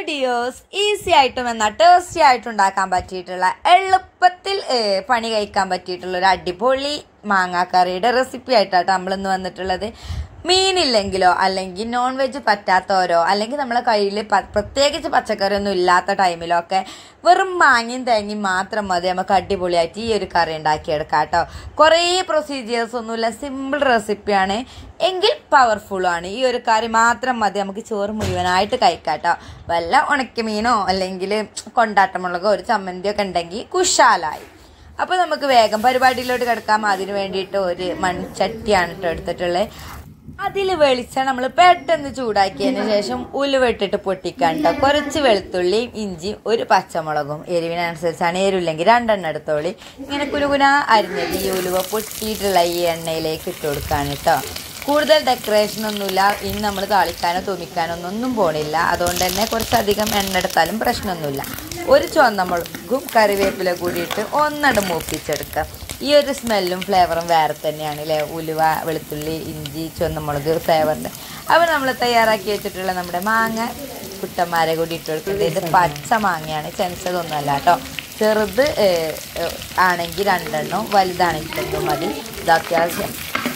dears easy ആയിട്ടും എന്നാൽ tasty ആയിട്ടും ഉണ്ടാക്കാൻ പറ്റിയിട്ടുള്ള എളുപ്പത്തിൽ ഏ, പണി കഴിക്കാൻ പറ്റിയിട്ടുള്ള ഒരു അടിപൊളി മാങ്ങാക്കറിയുടെ റെസിപ്പി ആയിട്ടാണ് നമ്മളിന്ന് വന്നിട്ടുള്ളത് മീനില്ലെങ്കിലോ അല്ലെങ്കിൽ നോൺ വെജ് പറ്റാത്തവരോ അല്ലെങ്കിൽ നമ്മളെ കയ്യിൽ പ്രത്യേകിച്ച് പച്ചക്കറി ഒന്നും ഇല്ലാത്ത ടൈമിലോ ഒക്കെ വെറും മാങ്ങയും തേങ്ങയും മാത്രം മതി നമുക്ക് അടിപൊളിയായിട്ട് ഈ ഒരു കറി ഉണ്ടാക്കിയെടുക്കാം കേട്ടോ കുറേ പ്രൊസീജിയേഴ്സ് ഒന്നുമില്ല സിമ്പിൾ റെസിപ്പിയാണ് എങ്കിൽ പവർഫുള്ളും ആണ് ഈ ഒരു കറി മാത്രം മതി നമുക്ക് ചോറ് മുഴുവനായിട്ട് കഴിക്കാം കേട്ടോ വല്ല ഉണക്കമീനോ അല്ലെങ്കിൽ കൊണ്ടാട്ടമുളകോ ഒരു ചമ്മന്തിയോ ഒക്കെ ഉണ്ടെങ്കിൽ കുശാലായി അപ്പോൾ നമുക്ക് വേഗം പരിപാടിയിലോട്ട് കിടക്കാം അതിന് വേണ്ടിയിട്ട് ഒരു മൺചട്ടിയാണ് കേട്ടോ എടുത്തിട്ടുള്ളത് അതിൽ വെളിച്ചെണ്ണ നമ്മൾ പെട്ടെന്ന് ചൂടാക്കിയതിന് ശേഷം ഉലുവ ഇട്ടിട്ട് പൊട്ടിക്കാൻ കേട്ടോ കുറച്ച് വെളുത്തുള്ളിയും ഇഞ്ചിയും ഒരു പച്ചമുളകും എരിവിനനുസരിച്ചാണ് എരിവില്ലെങ്കിൽ രണ്ടെണ്ണം എടുത്തോളി ഇങ്ങനെ കുനുകുന അരിഞ്ഞത് ഈ ഉലുവ പൊട്ടിയിട്ടുള്ള ഈ എണ്ണയിലേക്ക് ഇട്ട് കൊടുക്കാൻ കേട്ടോ കൂടുതൽ ഡെക്കറേഷൻ ഒന്നുമില്ല ഇനി നമ്മൾ താളിക്കാനോ തുമിക്കാനോ ഒന്നും ഒന്നും പോണില്ല അതുകൊണ്ട് തന്നെ കുറച്ചധികം എണ്ണ എടുത്താലും പ്രശ്നമൊന്നുമില്ല ഒരു ചുവന്ന മുളകും കറിവേപ്പില കൂടിയിട്ട് ഒന്നട് മൂപ്പിച്ചെടുക്കാം ഈ ഒരു സ്മെല്ലും ഫ്ലേവറും വേറെ തന്നെയാണ് അല്ലേ ഉലുവ വെളുത്തുള്ളി ഇഞ്ചി ചുവന്നമുളക് ഫ്ലേവറിൻ്റെ അപ്പോൾ നമ്മൾ തയ്യാറാക്കി വെച്ചിട്ടുള്ള നമ്മുടെ മാങ്ങ കുട്ടന്മാരെ കൂടി ഇട്ട് കൊടുക്കുന്നത് ഇത് പച്ച മാങ്ങയാണ് ചെനച്ചതൊന്നുമല്ല കേട്ടോ ചെറുത് ഏഹ്, ഏഹ്, ആണെങ്കിൽ രണ്ടെണ്ണം വലുതാണെങ്കിൽ ഒന്നും മതി ഇത് അത്യാവശ്യം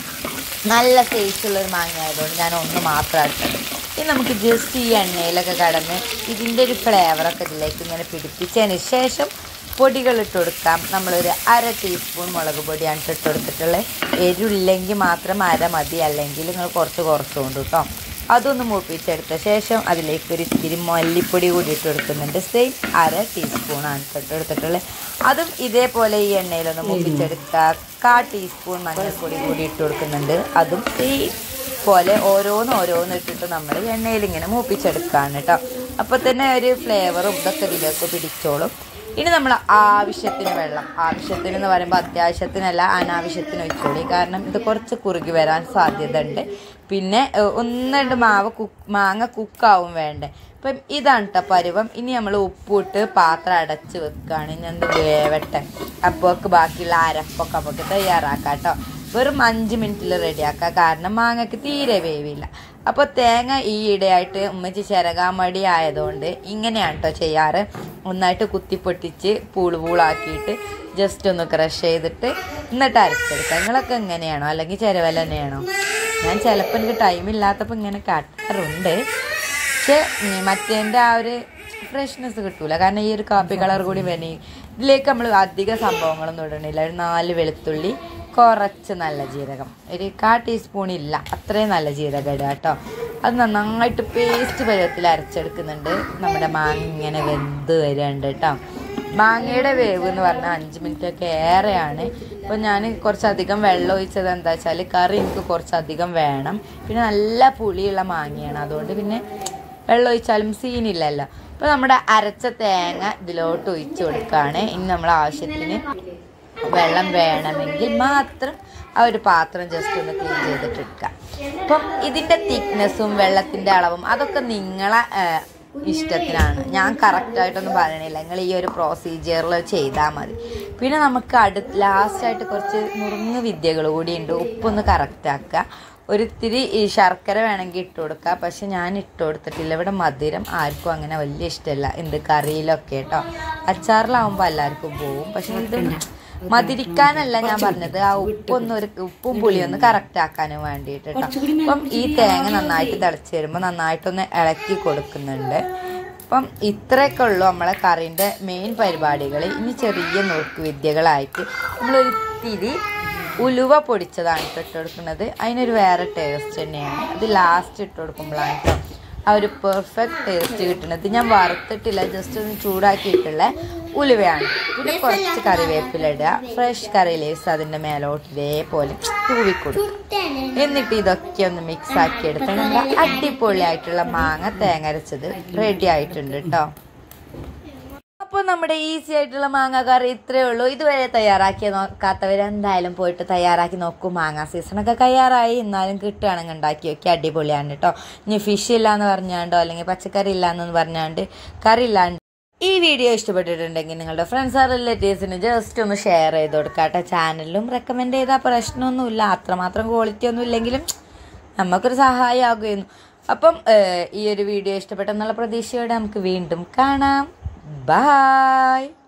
നല്ല ടേസ്റ്റുള്ളൊരു മാങ്ങ ആയതുകൊണ്ട് ഞാൻ ഒന്ന് മാത്രം ഇട്ടത് ഇനി നമുക്ക് ജസ്റ്റ് ഈ എണ്ണയിലൊക്കെ കടന്ന് ഇതിൻ്റെ ഒരു ഫ്ലേവറൊക്കെ ഇതിലേക്ക് ഇങ്ങനെ പിടിപ്പിച്ചതിന് ശേഷം പൊടികൾ ഇട്ട് കൊടുക്കാം നമ്മളൊരു അര ടീസ്പൂൺ മുളക് പൊടിയാണ് ഇട്ട് കൊടുത്തിട്ടുള്ളത് എരിവില്ലെങ്കിൽ മാത്രം അര മതി അല്ലെങ്കിൽ നിങ്ങൾ കുറച്ച് കുറച്ചുകൊണ്ട് കേട്ടോ അതൊന്ന് മൂപ്പിച്ചെടുത്ത ശേഷം അതിലേക്ക് ഒരു ഇത്തിരി മല്ലിപ്പൊടി കൂടി ഇട്ട് കൊടുക്കുന്നുണ്ട് സെയിം അര ടീസ്പൂണാണ് ഇട്ട് എടുത്തിട്ടുള്ളത് അതും ഇതേപോലെ ഈ എണ്ണയിലൊന്ന് മൂപ്പിച്ചെടുക്കുക കാ ടീസ്പൂൺ മഞ്ഞൾപ്പൊടി കൂടി ഇട്ട് കൊടുക്കുന്നുണ്ട് അതും സെയിം പോലെ ഓരോന്ന് ഓരോന്ന് ഇട്ടിട്ട് നമ്മൾ എണ്ണയിൽ ഇങ്ങനെ മൂപ്പിച്ചെടുക്കുകയാണ് കേട്ടോ അപ്പോൾ തന്നെ ഒരു ഫ്ലേവറും ഇതൊക്കെ ഇതിലേക്ക് പിടിച്ചോളും ഇനി നമ്മൾ ആവശ്യത്തിന് വെള്ളം ആവശ്യത്തിന് എന്ന് പറയുമ്പോൾ അത്യാവശ്യത്തിനല്ല അനാവശ്യത്തിന് ഒഴിച്ചോളി കാരണം ഇത് കുറച്ച് കുറുകി വരാൻ സാധ്യത ഉണ്ട് പിന്നെ ഏഹ്, ഒന്ന് രണ്ട് മാവ് കുക്ക് മാങ്ങ കുക്കാവും വേണ്ടേ അപ്പം ഇതാണ് കേട്ടോ പരുവം ഇനി നമ്മൾ ഉപ്പിട്ട് പാത്രം അടച്ച് വെക്കുകയാണ് ഇനി എന്ത് വേവട്ടെ അപ്പോൾക്ക് ബാക്കിയുള്ള അരപ്പൊക്കെ നമുക്ക് തയ്യാറാക്കാം കേട്ടോ വെറും അഞ്ച് മിനിറ്റിൽ റെഡിയാക്കാം കാരണം മാങ്ങയ്ക്ക് തീരെ വേവില്ല അപ്പോൾ തേങ്ങ ഈ ഇടയായിട്ട് ഉമ്മച്ചി ചിരകാൻ മടി ആയതുകൊണ്ട് ഇങ്ങനെയാണ് കേട്ടോ ചെയ്യാറ് ഒന്നായിട്ട് കുത്തിപ്പൊട്ടിച്ച് പൂള് പൂളാക്കിയിട്ട് ജസ്റ്റ് ഒന്ന് ക്രഷ് ചെയ്തിട്ട് എന്നിട്ട് അരച്ചെടുക്കുക നിങ്ങളൊക്കെ എങ്ങനെയാണോ അല്ലെങ്കിൽ ചിരവല തന്നെയാണോ ഞാൻ ചിലപ്പോൾ എനിക്ക് ടൈം ഇല്ലാത്തപ്പോൾ ഇങ്ങനെ കാട്ടാറുണ്ട് പക്ഷെ ഉം, മറ്റേൻ്റെ ആ ഒരു ഫ്രഷ്നെസ് കിട്ടൂല കാരണം ഈ ഒരു കാപ്പി കളർ കൂടി വരണേ ഇതിലേക്ക് നമ്മൾ അധിക സംഭവങ്ങളൊന്നും ഇടണില്ല ഒരു നാല് വെളുത്തുള്ളി കുറച്ച് നല്ല ജീരകം ഒരു കാ ടീസ്പൂൺ ഇല്ല അത്രയും നല്ല ജീരകം ഇടുക കേട്ടോ അത് നന്നായിട്ട് പേസ്റ്റ് പരുവത്തിൽ അരച്ചെടുക്കുന്നുണ്ട് നമ്മുടെ മാങ്ങ ഇങ്ങനെ വെന്ത് വരികയുണ്ട് കേട്ടോ മാങ്ങയുടെ വേവ് എന്ന് പറഞ്ഞാൽ അഞ്ച് മിനിറ്റ് ഒക്കെ ഏറെയാണ് അപ്പോൾ ഞാൻ കുറച്ചധികം വെള്ളം ഒഴിച്ചത് എന്താ വെച്ചാൽ കറി എനിക്ക് കുറച്ചധികം വേണം പിന്നെ നല്ല പുളിയുള്ള മാങ്ങയാണ് അതുകൊണ്ട് പിന്നെ വെള്ളം ഒഴിച്ചാലും സീനില്ലല്ലോ അപ്പോൾ നമ്മുടെ അരച്ച തേങ്ങ ഇതിലോട്ട് ഒഴിച്ചു കൊടുക്കുകയാണ് ഇനി നമ്മൾ ആവശ്യത്തിന് വെള്ളം വേണമെങ്കിൽ മാത്രം ആ ഒരു പാത്രം ജസ്റ്റ് ഒന്ന് ക്ലീൻ ചെയ്തിട്ട് എടുക്കുക അപ്പം ഇതിൻ്റെ തിക്നെസ്സും വെള്ളത്തിൻ്റെ അളവും അതൊക്കെ നിങ്ങളെ ആ, ഇഷ്ടത്തിനാണ് ഞാൻ കറക്റ്റായിട്ടൊന്നും പറയണില്ല നിങ്ങൾ ഈ ഒരു പ്രൊസീജിയറിൽ ചെയ്താൽ മതി പിന്നെ നമുക്ക് അടുത്ത് ലാസ്റ്റായിട്ട് കുറച്ച് നുറുങ്ങ് വിദ്യകൾ കൂടി ഉണ്ട് ഉപ്പൊന്ന് കറക്റ്റ് ആക്കുക ഒരിത്തിരി ഈ ശർക്കര വേണമെങ്കിൽ ഇട്ട് കൊടുക്കുക പക്ഷെ ഞാൻ ഇട്ട് കൊടുത്തിട്ടില്ല ഇവിടെ മധുരം ആർക്കും അങ്ങനെ വലിയ ഇഷ്ടമല്ല എന്ത് കറിയിലൊക്കെ കേട്ടോ അച്ചാറിലാവുമ്പോൾ എല്ലാവർക്കും പോവും പക്ഷെ ഇത് മതിരിക്കാനല്ല ഞാൻ പറഞ്ഞത് ആ ഉപ്പൊന്ന് ഒരു ഉപ്പും പുളിയൊന്ന് കറക്റ്റ് ആക്കാനും വേണ്ടിയിട്ട് കേട്ടോ അപ്പം ഈ തേങ്ങ നന്നായിട്ട് തിളച്ച് വരുമ്പോൾ നന്നായിട്ടൊന്ന് ഇളക്കി കൊടുക്കുന്നുണ്ട് അപ്പം ഇത്രയൊക്കെ ഉള്ളൂ നമ്മളെ കറിൻ്റെ മെയിൻ പരിപാടികൾ ഇനി ചെറിയ നുറുക്ക് വിദ്യകളായിട്ട് നമ്മളൊരു തിരി ഉലുവ പൊടിച്ചതാണ് ഇട്ട് ഇട്ട് കൊടുക്കുന്നത് അതിനൊരു വേറെ ടേസ്റ്റ് തന്നെയാണ് അത് ലാസ്റ്റ് ഇട്ട് കൊടുക്കുമ്പോഴാണ് കേട്ടോ ആ ഒരു പെർഫെക്റ്റ് ടേസ്റ്റ് കിട്ടുന്നത് ഞാൻ വറുത്തിട്ടില്ല ജസ്റ്റ് ഒന്ന് ചൂടാക്കിയിട്ടുള്ള ഉലുവയാണ് പിന്നെ കുറച്ച് കറിവേപ്പില ഇടുക ഫ്രഷ് കറി ലേസ് അതിൻ്റെ മേലോട്ട് ഇതേപോലെ തൂവി കൊടുക്കുക എന്നിട്ട് ഇതൊക്കെ ഒന്ന് മിക്സ് ആക്കി എടുത്ത് നമ്മുടെ അടിപൊളിയായിട്ടുള്ള മാങ്ങ തേങ്ങ അരച്ചത് റെഡി ആയിട്ടുണ്ട് കേട്ടോ അപ്പോൾ നമ്മുടെ ഈസി ആയിട്ടുള്ള മാങ്ങ കറി ഇത്രയേ ഉള്ളൂ ഇതുവരെ തയ്യാറാക്കി നോക്കാത്തവർ എന്തായാലും പോയിട്ട് തയ്യാറാക്കി നോക്കും മാങ്ങ സീസണൊക്കെ കഴിയാറായി എന്നാലും കിട്ടുകയാണെങ്കിൽ ഉണ്ടാക്കി നോക്കി അടിപൊളിയാണ് കേട്ടോ ഇനി ഫിഷ് ഇല്ല എന്ന് പറഞ്ഞാണ്ടോ അല്ലെങ്കിൽ പച്ചക്കറി ഇല്ല എന്ന് പറഞ്ഞാണ്ട് കറി ഇല്ലാണ്ട് ഈ വീഡിയോ ഇഷ്ടപ്പെട്ടിട്ടുണ്ടെങ്കിൽ നിങ്ങളുടെ ഫ്രണ്ട്സ് ആർ റിലേറ്റീവ്സിന് ജസ്റ്റ് ഒന്ന് ഷെയർ ചെയ്ത് കൊടുക്കാട്ടെ ചാനലിലും റെക്കമെൻഡ് ചെയ്താൽ പ്രശ്നമൊന്നുമില്ല അത്രമാത്രം ക്വാളിറ്റി ഒന്നും ഇല്ലെങ്കിലും നമുക്കൊരു സഹായമാകുമായിരുന്നു അപ്പം ഏഹ്, ഈ ഒരു വീഡിയോ ഇഷ്ടപ്പെട്ടെന്നുള്ള പ്രതീക്ഷയോടെ നമുക്ക് വീണ്ടും കാണാം ബായ്